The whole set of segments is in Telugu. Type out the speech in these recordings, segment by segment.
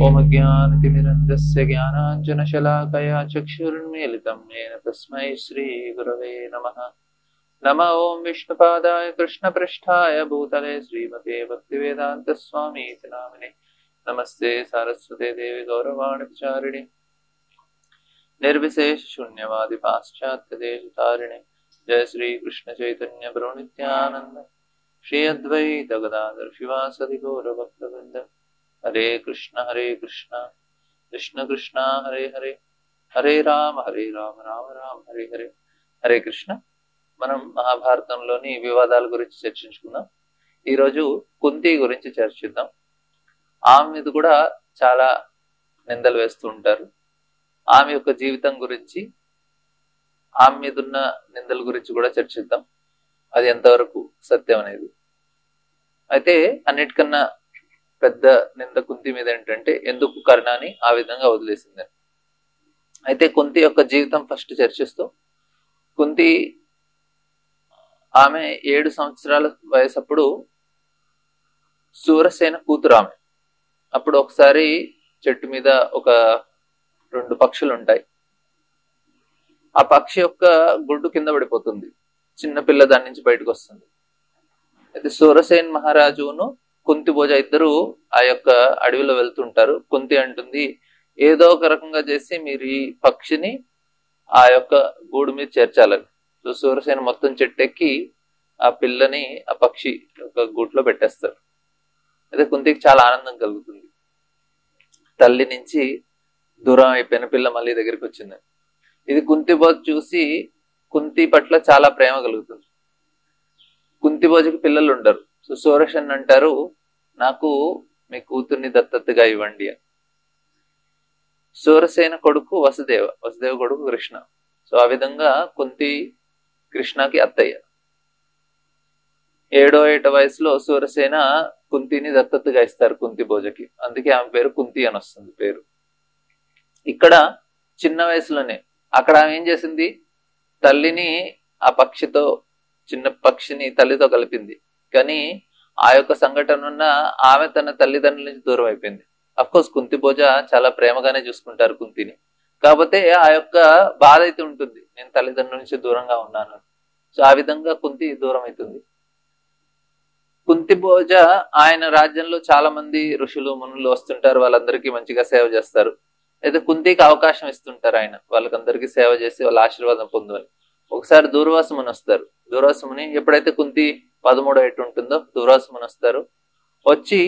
ఓం అజ్ఞానతిమిరంధస్య జ్ఞానాంజనశలాకయా చక్షుర్మిలితం येन తస్మై శ్రీగురవే నమః నమ ఓం విష్ణుపాదాయ కృష్ణపృష్ఠాయ భూతలే శ్రీమతే భక్తివేదాంతస్వామీతి నామినే నమస్తే సారస్వతే దేవి గౌరవాణి విచారిణి నిర్విశేష శూన్యవాది పాశ్చాత్య దేశతారిణి జయ శ్రీ కృష్ణ చైతన్య ప్రభు నిత్యానంద శ్రీ అద్వైత గదాధర శివాసది గౌరభక్తవృంద హరే కృష్ణ హరే కృష్ణ కృష్ణ కృష్ణ హరే హరే హరే రామ హరే రామ రామ రామ హరే హరే హరే కృష్ణ మనం మహాభారతంలోని వివాదాల గురించి చర్చించుకుందాం ఈరోజు కుంతి గురించి చర్చిద్దాం ఆమె మీద కూడా చాలా నిందలు వేస్తూ ఉంటారు ఆమె యొక్క జీవితం గురించి ఆమె మీద ఉన్న నిందల గురించి కూడా చర్చిద్దాం అది ఎంతవరకు సత్యం అనేది అయితే అన్నిటికన్నా పెద్ద నింద కుంతి మీద ఏంటంటే ఎందుకు కర్ణాని ఆ విధంగా వదిలేసిందని అయితే కుంతి యొక్క జీవితం ఫస్ట్ చర్చిస్తూ కుంతి ఆమె ఏడు సంవత్సరాల వయసప్పుడు సూరసేన కూతురు ఆమె అప్పుడు ఒకసారి చెట్టు మీద ఒక రెండు పక్షులు ఉంటాయి ఆ పక్షి యొక్క గుడ్డు కింద పడిపోతుంది చిన్న పిల్ల దాని నుంచి బయటకు వస్తుంది అయితే సూరసేన్ మహారాజును కుంతి భోజ ఇద్దరు ఆ యొక్క అడవిలో వెళ్తుంటారు కుంతి అంటుంది ఏదో ఒక రకంగా చేసి మీరు ఈ పక్షిని ఆ యొక్క గూడు మీద చేర్చాలని సో సూరసేన మొత్తం చెట్టెక్కి ఆ పిల్లని ఆ పక్షి యొక్క గూట్లో పెట్టేస్తారు అయితే కుంతికి చాలా ఆనందం కలుగుతుంది తల్లి నుంచి దూరం అయిపోయిన పిల్ల మళ్ళీ దగ్గరికి వచ్చింది ఇది కుంతి భోజ చూసి కుంతి పట్ల చాలా ప్రేమ కలుగుతుంది కుంతి భోజకి పిల్లలు ఉండరు సో సూరషన్ అంటారు నాకు మీ కూతుర్ని దత్తతగా ఇవ్వండి అని సూరసేన కొడుకు వసుదేవ వసుదేవ కొడుకు కృష్ణ సో ఆ విధంగా కుంతి కృష్ణకి అత్తయ్య ఏడో ఏట వయసులో సూరసేన కుంతిని దత్తతగా ఇస్తారు కుంతి భోజకి అందుకే ఆమె పేరు కుంతి అని వస్తుంది పేరు ఇక్కడ చిన్న వయసులోనే అక్కడ ఆమె ఏం చేసింది తల్లిని ఆ పక్షితో చిన్న పక్షిని తల్లితో కలిపింది కానీ ఆ యొక్క సంఘటన ఉన్న ఆమె తన తల్లిదండ్రుల నుంచి దూరం అయిపోయింది కోర్స్ కుంతి భోజ చాలా ప్రేమగానే చూసుకుంటారు కుంతిని కాకపోతే ఆ యొక్క బాధ అయితే ఉంటుంది నేను తల్లిదండ్రుల నుంచి దూరంగా ఉన్నాను సో ఆ విధంగా కుంతి దూరం అవుతుంది కుంతి భోజ ఆయన రాజ్యంలో చాలా మంది ఋషులు మునులు వస్తుంటారు వాళ్ళందరికీ మంచిగా సేవ చేస్తారు అయితే కుంతికి అవకాశం ఇస్తుంటారు ఆయన వాళ్ళకందరికీ సేవ చేసి వాళ్ళ ఆశీర్వాదం పొందని ఒకసారి దూర్వాసముని వస్తారు దూర్వాసముని ఎప్పుడైతే కుంతి పదమూడో ఎటు ఉంటుందో దూర్వాసముని వస్తారు వచ్చి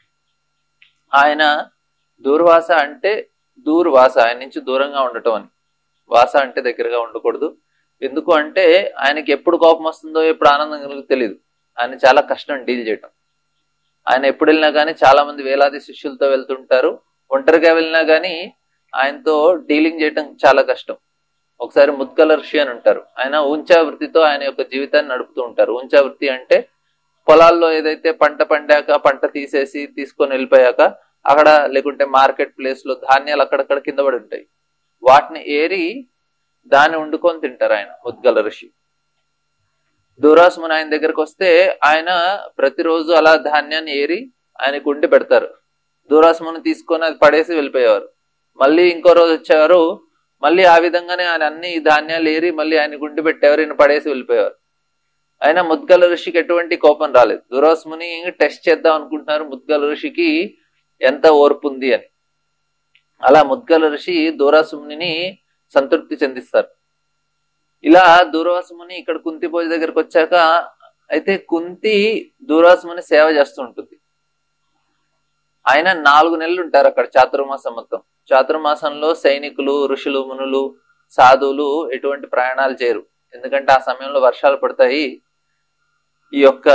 ఆయన దూర్వాస అంటే దూర్వాస ఆయన నుంచి దూరంగా ఉండటం అని వాస అంటే దగ్గరగా ఉండకూడదు ఎందుకు అంటే ఆయనకి ఎప్పుడు కోపం వస్తుందో ఎప్పుడు ఆనందం కలుగు తెలియదు ఆయన చాలా కష్టం డీల్ చేయటం ఆయన ఎప్పుడు వెళ్ళినా కానీ చాలా మంది వేలాది శిష్యులతో వెళ్తుంటారు ఒంటరిగా వెళ్ళినా కానీ ఆయనతో డీలింగ్ చేయటం చాలా కష్టం ఒకసారి ముద్గల ఋషి అని ఉంటారు ఆయన ఉంచావృత్తితో ఆయన యొక్క జీవితాన్ని నడుపుతూ ఉంటారు ఉంచావృత్తి అంటే పొలాల్లో ఏదైతే పంట పండాక పంట తీసేసి తీసుకొని వెళ్ళిపోయాక అక్కడ లేకుంటే మార్కెట్ ప్లేస్ లో ధాన్యాలు అక్కడక్కడ కింద పడి ఉంటాయి వాటిని ఏరి దాన్ని వండుకొని తింటారు ఆయన ముద్గల ఋషి దూరాసుముని ఆయన దగ్గరకు వస్తే ఆయన ప్రతిరోజు అలా ధాన్యాన్ని ఏరి ఆయనకు ఉండి పెడతారు దూరాసుముని తీసుకొని అది పడేసి వెళ్ళిపోయేవారు మళ్ళీ ఇంకో రోజు వచ్చేవారు మళ్ళీ ఆ విధంగానే ఆయన అన్ని ధాన్యాలు ఏరి మళ్ళీ ఆయన గుండి పెట్టేవారు ఈయన పడేసి వెళ్ళిపోయేవారు అయినా ముద్గల ఋషికి ఎటువంటి కోపం రాలేదు దురాస్ముని టెస్ట్ చేద్దాం అనుకుంటున్నారు ముద్గల ఋషికి ఎంత ఓర్పు ఉంది అని అలా ముద్గల ఋషి దూరాసుముని సంతృప్తి చెందిస్తారు ఇలా దూర్వాసముని ఇక్కడ కుంతి భోజ దగ్గరకు వచ్చాక అయితే కుంతి దూర్వాసముని సేవ చేస్తూ ఉంటుంది ఆయన నాలుగు నెలలు ఉంటారు అక్కడ చాతుర్మాసం మొత్తం చాతుర్మాసంలో సైనికులు ఋషులు మునులు సాధువులు ఎటువంటి ప్రయాణాలు చేయరు ఎందుకంటే ఆ సమయంలో వర్షాలు పడతాయి ఈ యొక్క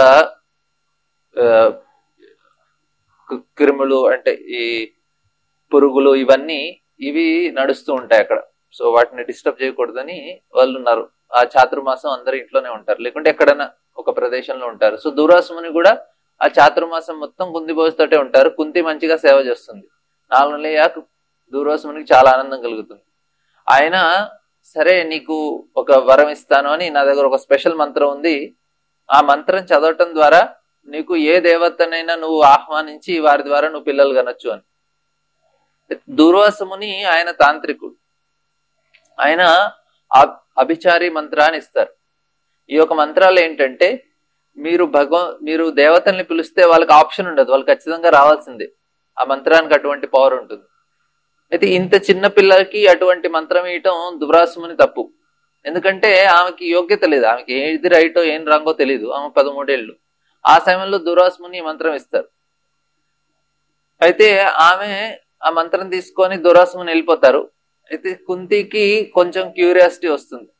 క్రిములు అంటే ఈ పురుగులు ఇవన్నీ ఇవి నడుస్తూ ఉంటాయి అక్కడ సో వాటిని డిస్టర్బ్ చేయకూడదని వాళ్ళు ఉన్నారు ఆ చాతుర్మాసం అందరు ఇంట్లోనే ఉంటారు లేకుంటే ఎక్కడైనా ఒక ప్రదేశంలో ఉంటారు సో దూరాసముని కూడా ఆ చాతుర్మాసం మొత్తం కుంది భోజతోటే ఉంటారు కుంతి మంచిగా సేవ చేస్తుంది నాలుగు నెలయ్యాక దూర్వాసమునికి చాలా ఆనందం కలుగుతుంది ఆయన సరే నీకు ఒక వరం ఇస్తాను అని నా దగ్గర ఒక స్పెషల్ మంత్రం ఉంది ఆ మంత్రం చదవటం ద్వారా నీకు ఏ దేవతనైనా నువ్వు ఆహ్వానించి వారి ద్వారా నువ్వు పిల్లలు కనొచ్చు అని దూర్వాసముని ఆయన తాంత్రికుడు ఆయన అ- అభిచారి మంత్రాన్ని ఇస్తారు ఈ యొక్క మంత్రాలు ఏంటంటే మీరు భగవ మీరు దేవతల్ని పిలిస్తే వాళ్ళకి ఆప్షన్ ఉండదు వాళ్ళు ఖచ్చితంగా రావాల్సిందే ఆ మంత్రానికి అటువంటి పవర్ ఉంటుంది అయితే ఇంత చిన్న పిల్లలకి అటువంటి మంత్రం ఇయటం దురాసముని తప్పు ఎందుకంటే ఆమెకి యోగ్యత లేదు ఆమెకి ఏది రైటో ఏం రాంగో తెలియదు ఆమె పదమూడేళ్ళు ఆ సమయంలో దురాసముని ఈ మంత్రం ఇస్తారు అయితే ఆమె ఆ మంత్రం తీసుకొని దురాసముని వెళ్ళిపోతారు అయితే కుంతికి కొంచెం క్యూరియాసిటీ వస్తుంది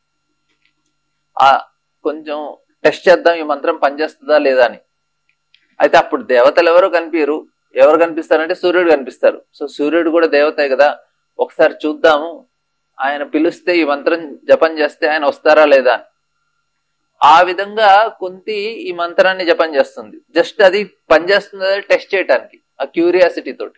ఆ కొంచెం టెస్ట్ చేద్దాం ఈ మంత్రం పనిచేస్తుందా లేదా అని అయితే అప్పుడు దేవతలు ఎవరు కనిపించరు ఎవరు కనిపిస్తారంటే సూర్యుడు కనిపిస్తారు సో సూర్యుడు కూడా దేవతే కదా ఒకసారి చూద్దాము ఆయన పిలిస్తే ఈ మంత్రం జపం చేస్తే ఆయన వస్తారా లేదా అని. ఆ విధంగా కుంతి ఈ మంత్రాన్ని జపం చేస్తుంది జస్ట్ అది పనిచేస్తుందా టెస్ట్ చేయడానికి ఆ క్యూరియాసిటీ తోటి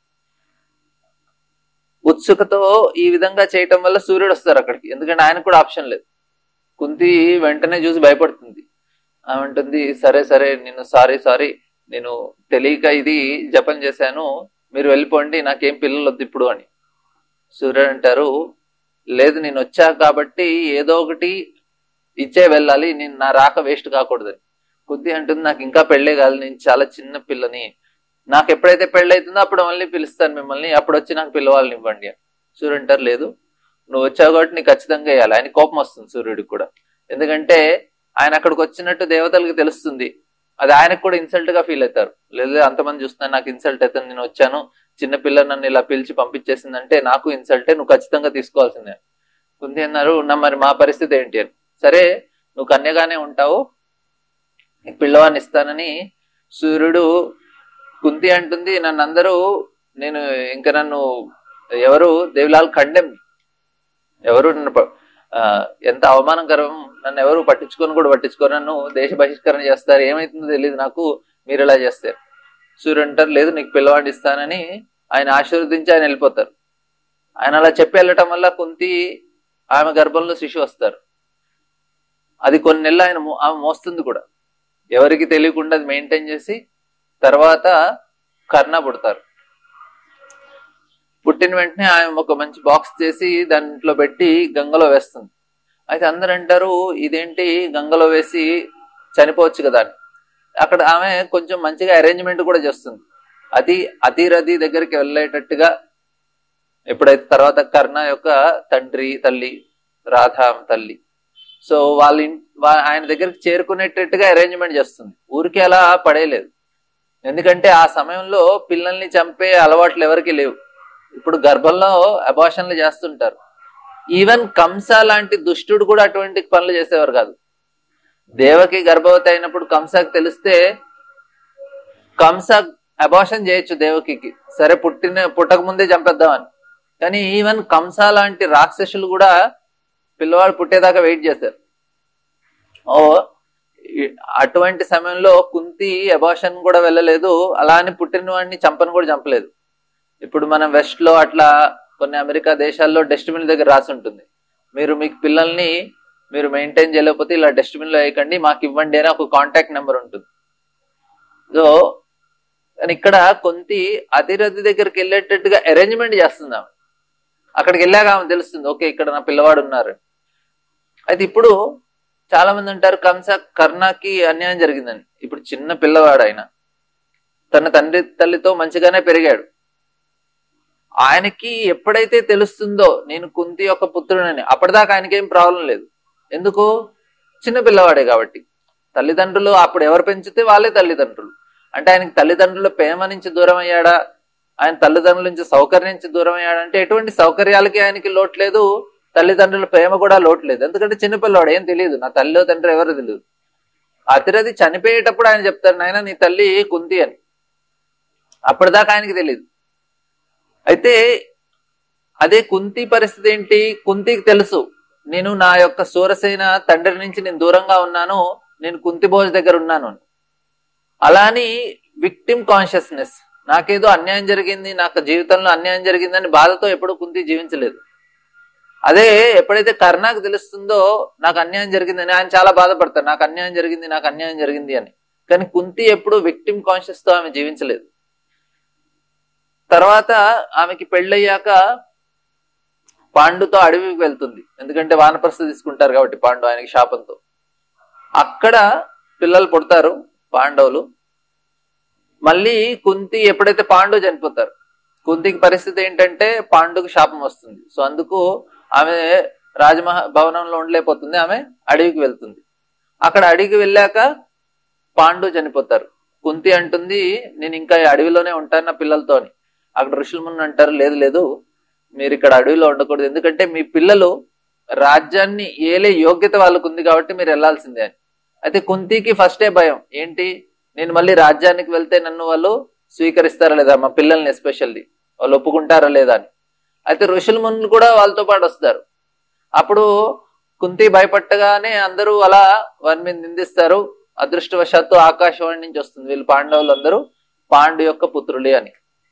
ఉత్సుకతో ఈ విధంగా చేయటం వల్ల సూర్యుడు వస్తారు అక్కడికి ఎందుకంటే ఆయన కూడా ఆప్షన్ లేదు కుంతి వెంటనే చూసి భయపడుతుంది ఆమె అంటుంది సరే సరే నేను సారీ సారీ నేను తెలియక ఇది జపం చేశాను మీరు వెళ్ళిపోండి నాకేం పిల్లలు వద్దు ఇప్పుడు అని సూర్యుడు అంటారు లేదు నేను వచ్చా కాబట్టి ఏదో ఒకటి ఇచ్చే వెళ్ళాలి నేను నా రాక వేస్ట్ కాకూడదని కుంతి అంటుంది నాకు ఇంకా పెళ్ళే కాదు నేను చాలా చిన్న పిల్లని నాకు ఎప్పుడైతే పెళ్ళి అవుతుందో అప్పుడు మళ్ళీ పిలుస్తాను మిమ్మల్ని అప్పుడు వచ్చి నాకు పిల్లవాళ్ళని ఇవ్వండి అని సూర్యుడు అంటారు లేదు నువ్వు వచ్చావు కాబట్టి నీకు ఖచ్చితంగా వేయాలి ఆయన కోపం వస్తుంది సూర్యుడికి కూడా ఎందుకంటే ఆయన అక్కడికి వచ్చినట్టు దేవతలకు తెలుస్తుంది అది ఆయనకు కూడా ఇన్సల్ట్ గా ఫీల్ అవుతారు లేదు అంతమంది చూస్తున్నా నాకు ఇన్సల్ట్ అయితే నేను వచ్చాను చిన్న పిల్ల నన్ను ఇలా పిలిచి పంపించేసిందంటే నాకు ఇన్సల్టే నువ్వు ఖచ్చితంగా తీసుకోవాల్సిందే కుంతి అన్నారు నా మరి మా పరిస్థితి ఏంటి అని సరే నువ్వు కన్యగానే ఉంటావు నీకు పిల్లవాడిని ఇస్తానని సూర్యుడు కుంతి అంటుంది నన్ను అందరూ నేను ఇంకా నన్ను ఎవరు దేవిలాల్ ఖండెం ఎవరు నన్ను ప- ఆ, ఎంత అవమానకరం నన్ను ఎవరు పట్టించుకొని కూడా పట్టించుకోరు నన్ను దేశ బహిష్కరణ చేస్తారు ఏమైతుందో తెలియదు నాకు మీరు ఇలా చేస్తారు సూర్యుడు అంటారు లేదు నీకు పిల్లవాడిని ఇస్తానని ఆయన ఆశీర్వదించి ఆయన వెళ్ళిపోతారు ఆయన అలా చెప్పి వెళ్ళటం వల్ల కుంతి ఆమె గర్భంలో శిశువు వస్తారు అది కొన్ని నెలలు ఆయన మో- ఆమె మోస్తుంది కూడా ఎవరికి తెలియకుండా అది మెయింటైన్ చేసి తర్వాత కర్ణ పుడతారు పుట్టిన వెంటనే ఆమె ఒక మంచి బాక్స్ చేసి దాంట్లో పెట్టి గంగలో వేస్తుంది అయితే అందరు అంటారు ఇదేంటి గంగలో వేసి చనిపోవచ్చు కదా అని అక్కడ ఆమె కొంచెం మంచిగా అరేంజ్మెంట్ కూడా చేస్తుంది అది అతిరథి దగ్గరికి వెళ్ళేటట్టుగా ఎప్పుడైతే తర్వాత కర్ణ యొక్క తండ్రి తల్లి రాధ తల్లి సో వాళ్ళ ఇన్- వా- ఆయన దగ్గరికి చేరుకునేటట్టుగా అరేంజ్మెంట్ చేస్తుంది ఊరికే అలా పడేయలేదు ఎందుకంటే ఆ సమయంలో పిల్లల్ని చంపే అలవాట్లు ఎవరికి లేవు ఇప్పుడు గర్భంలో అబాషన్లు చేస్తుంటారు ఈవెన్ కంస లాంటి దుష్టుడు కూడా అటువంటి పనులు చేసేవారు కాదు దేవకి గర్భవతి అయినప్పుడు కంసకి తెలిస్తే కంస అబాషన్ చేయొచ్చు దేవకికి సరే పుట్టిన పుట్టక ముందే చంపేద్దామని కానీ ఈవెన్ కంస లాంటి రాక్షసులు కూడా పిల్లవాడు పుట్టేదాకా వెయిట్ చేశారు ఓ ఈ- అటువంటి సమయంలో కుంతి అబాషన్ కూడా వెళ్ళలేదు అలా అని పుట్టిన వాడిని చంపని కూడా చంపలేదు ఇప్పుడు మనం వెస్ట్ లో అట్లా కొన్ని అమెరికా దేశాల్లో డస్ట్బిన్ దగ్గర రాసి ఉంటుంది మీరు మీకు పిల్లల్ని మీరు మెయింటైన్ చేయలేకపోతే ఇలా డస్ట్బిన్ లో వేయకండి మాకు ఇవ్వండి అని ఒక కాంటాక్ట్ నెంబర్ ఉంటుంది సో కానీ ఇక్కడ కొంతి అతిరథి దగ్గరికి వెళ్ళేటట్టుగా అరేంజ్మెంట్ చేస్తుంది ఆమె అక్కడికి వెళ్ళాక ఆమె తెలుస్తుంది ఓకే ఇక్కడ నా పిల్లవాడు ఉన్నారు అయితే ఇప్పుడు చాలా మంది అంటారు కంస కర్ణకి అన్యాయం జరిగిందని ఇప్పుడు చిన్న పిల్లవాడు ఆయన తన తండ్రి తల్లితో మంచిగానే పెరిగాడు ఆయనకి ఎప్పుడైతే తెలుస్తుందో నేను కుంతి యొక్క పుత్రుడని అప్పటిదాకా ఆయనకేం ప్రాబ్లం లేదు ఎందుకు చిన్న పిల్లవాడే కాబట్టి తల్లిదండ్రులు అప్పుడు ఎవరు పెంచితే వాళ్ళే తల్లిదండ్రులు అంటే ఆయనకి తల్లిదండ్రుల ప్రేమ నుంచి దూరం అయ్యాడా ఆయన తల్లిదండ్రుల నుంచి సౌకర్యం నుంచి దూరం అయ్యాడా అంటే ఎటువంటి సౌకర్యాలకి ఆయనకి లోటు లేదు తల్లిదండ్రుల ప్రేమ కూడా లోటు లేదు ఎందుకంటే చిన్నపిల్లవాడు ఏం తెలియదు నా తల్లి తండ్రి ఎవరు తెలియదు అతిరథి చనిపోయేటప్పుడు ఆయన చెప్తారు నాయన నీ తల్లి కుంతి అని అప్పటిదాకా ఆయనకి తెలియదు అయితే అదే కుంతి పరిస్థితి ఏంటి కుంతికి తెలుసు నేను నా యొక్క సూరసేన తండ్రి నుంచి నేను దూరంగా ఉన్నాను నేను కుంతి భోజ్ దగ్గర ఉన్నాను అని. అలా అని విక్టిమ్ కాన్షియస్నెస్ నాకేదో అన్యాయం జరిగింది నాకు జీవితంలో అన్యాయం జరిగిందని బాధతో ఎప్పుడు కుంతి జీవించలేదు అదే ఎప్పుడైతే కర్ణాకు తెలుస్తుందో నాకు అన్యాయం జరిగిందని ఆయన చాలా బాధపడతారు నాకు అన్యాయం జరిగింది నాకు అన్యాయం జరిగింది అని కానీ కుంతి ఎప్పుడు విక్టిమ్ కాన్షియస్ తో ఆమె జీవించలేదు తర్వాత ఆమెకి పెళ్ళయ్యాక పాండుతో అడవికి వెళ్తుంది ఎందుకంటే వానప్రస్థ తీసుకుంటారు కాబట్టి పాండు ఆయనకి శాపంతో అక్కడ పిల్లలు పుడతారు పాండవులు మళ్ళీ కుంతి ఎప్పుడైతే పాండు చనిపోతారు కుంతికి పరిస్థితి ఏంటంటే పాండుకు శాపం వస్తుంది సో అందుకు ఆమె రాజమహా భవనంలో ఉండలేకపోతుంది ఆమె అడవికి వెళ్తుంది అక్కడ అడవికి వెళ్ళాక పాండు చనిపోతారు కుంతి అంటుంది నేను ఇంకా ఈ అడవిలోనే ఉంటాను నా పిల్లలతో అని అక్కడ ఋషుల ముందు అంటారు లేదు లేదు మీరు ఇక్కడ అడవిలో ఉండకూడదు ఎందుకంటే మీ పిల్లలు రాజ్యాన్ని ఏలే యోగ్యత వాళ్ళకు ఉంది కాబట్టి మీరు వెళ్లాల్సిందే అని అయితే కుంతికి ఫస్టే భయం ఏంటి నేను మళ్ళీ రాజ్యానికి వెళ్తే నన్ను వాళ్ళు స్వీకరిస్తారా లేదా మా పిల్లల్ని ఎస్పెషల్లీ వాళ్ళు ఒప్పుకుంటారా లేదా అని అయితే ఋషుల ముందు కూడా వాళ్ళతో పాటు వస్తారు అప్పుడు కుంతి భయపట్టగానే అందరూ అలా వారి మీద నిందిస్తారు అదృష్టవశాత్తు ఆకాశవాణి నుంచి వస్తుంది వీళ్ళు పాండవులు అందరూ పాండు యొక్క పుత్రులే అని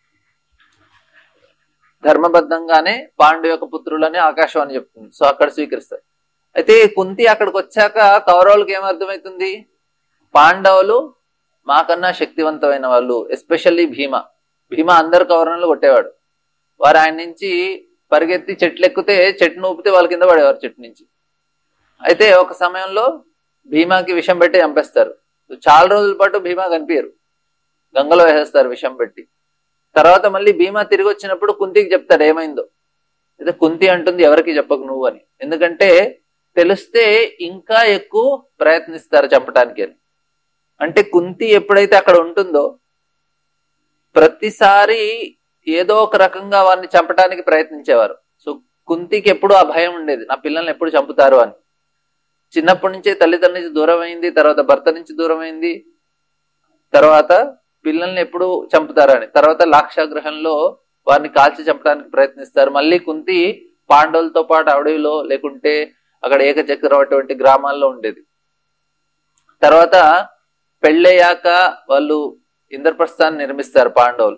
ధర్మబద్ధంగానే పాండు యొక్క పుత్రులని ఆకాశవాణి చెప్తుంది సో అక్కడ స్వీకరిస్తారు అయితే కుంతి అక్కడికి వచ్చాక కౌరవులకు ఏమర్థమవుతుంది పాండవులు మాకన్నా శక్తివంతమైన వాళ్ళు ఎస్పెషల్లీ భీమ భీమ అందరు కౌరవులు కొట్టేవాడు వారు ఆయన నుంచి పరిగెత్తి చెట్లు ఎక్కితే చెట్టును ఊపితే వాళ్ళ కింద పడేవారు చెట్టు నుంచి అయితే ఒక సమయంలో భీమాకి విషం పెట్టి చంపేస్తారు చాలా రోజుల పాటు భీమా కనిపించరు గంగలో వేసేస్తారు విషం పెట్టి తర్వాత మళ్ళీ భీమా తిరిగి వచ్చినప్పుడు కుంతికి చెప్తాడు ఏమైందో అయితే కుంతి అంటుంది ఎవరికి చెప్పకు నువ్వు అని ఎందుకంటే తెలిస్తే ఇంకా ఎక్కువ ప్రయత్నిస్తారు చంపడానికి అని అంటే కుంతి ఎప్పుడైతే అక్కడ ఉంటుందో ప్రతిసారి ఏదో ఒక రకంగా వారిని చంపడానికి ప్రయత్నించేవారు సో కుంతికి ఎప్పుడు ఆ భయం ఉండేది నా పిల్లల్ని ఎప్పుడు చంపుతారు అని చిన్నప్పటి నుంచే తల్లిదండ్రుల నుంచి దూరం అయింది తర్వాత భర్త నుంచి దూరం అయింది తర్వాత పిల్లల్ని ఎప్పుడు చంపుతారని తర్వాత లాక్షాగ్రహంలో వారిని కాల్చి చంపడానికి ప్రయత్నిస్తారు మళ్ళీ కుంతి పాండవులతో పాటు అడవిలో లేకుంటే అక్కడ ఏకచక్రం వంటి గ్రామాల్లో ఉండేది తర్వాత పెళ్ళయ్యాక వాళ్ళు ఇంద్రప్రస్థాన్ని నిర్మిస్తారు పాండవులు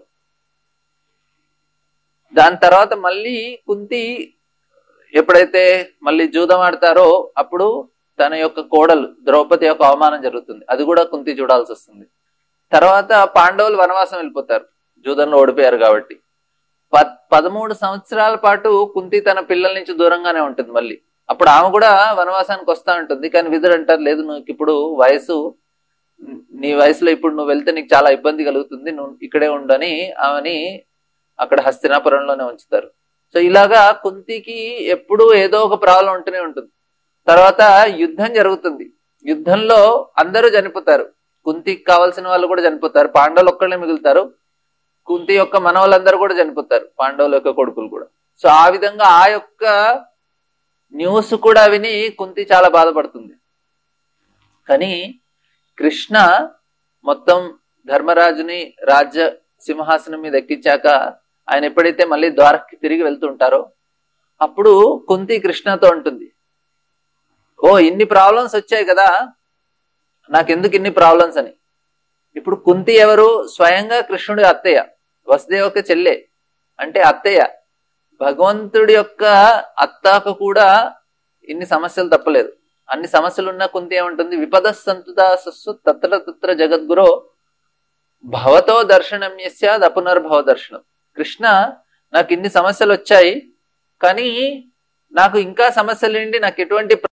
దాని తర్వాత మళ్ళీ కుంతి ఎప్పుడైతే మళ్ళీ జూదం ఆడతారో అప్పుడు తన యొక్క కోడలు ద్రౌపది యొక్క అవమానం జరుగుతుంది అది కూడా కుంతి చూడాల్సి వస్తుంది తర్వాత పాండవులు వనవాసం వెళ్ళిపోతారు జూదంలో ఓడిపోయారు కాబట్టి పద్ పదమూడు సంవత్సరాల పాటు కుంతి తన పిల్లల నుంచి దూరంగానే ఉంటుంది మళ్ళీ అప్పుడు ఆమె కూడా వనవాసానికి వస్తా ఉంటుంది కానీ విధుడు అంటారు లేదు నువ్వు ఇప్పుడు వయసు నీ వయసులో ఇప్పుడు నువ్వు వెళ్తే నీకు చాలా ఇబ్బంది కలుగుతుంది నువ్వు ఇక్కడే ఉండని ఆమెని అక్కడ హస్తినాపురంలోనే ఉంచుతారు సో ఇలాగా కుంతికి ఎప్పుడూ ఏదో ఒక ప్రాబ్లం ఉంటూనే ఉంటుంది తర్వాత యుద్ధం జరుగుతుంది యుద్ధంలో అందరూ చనిపోతారు కుంతికి కావాల్సిన వాళ్ళు కూడా చనిపోతారు పాండవులు ఒక్కళ్ళే మిగులుతారు కుంతి యొక్క మనవలందరూ కూడా చనిపోతారు పాండవుల యొక్క కొడుకులు కూడా సో ఆ విధంగా ఆ యొక్క న్యూస్ కూడా విని కుంతి చాలా బాధపడుతుంది కానీ కృష్ణ మొత్తం ధర్మరాజుని రాజ్య సింహాసనం మీద ఎక్కించాక ఆయన ఎప్పుడైతే మళ్ళీ ద్వారకి తిరిగి వెళ్తుంటారో అప్పుడు కుంతి కృష్ణతో ఉంటుంది ఓ ఇన్ని ప్రాబ్లమ్స్ వచ్చాయి కదా నాకెందుకు ఇన్ని ప్రాబ్లమ్స్ అని ఇప్పుడు కుంతి ఎవరు స్వయంగా కృష్ణుడి అత్తయ్య వసుదేవ యొక్క చెల్లె అంటే అత్తయ్య భగవంతుడి యొక్క అత్తాకు కూడా ఇన్ని సమస్యలు తప్పలేదు అన్ని సమస్యలు ఉన్న కుంతి ఏముంటుంది విపద సంతుదాసస్సు తత్ర తత్ర జగద్గురో భవతో దర్శనం యస్యాద్ అపునర్భవ దర్శనం కృష్ణ నాకు ఇన్ని సమస్యలు వచ్చాయి కానీ నాకు ఇంకా సమస్యలు ఏంటి నాకు ఎటువంటి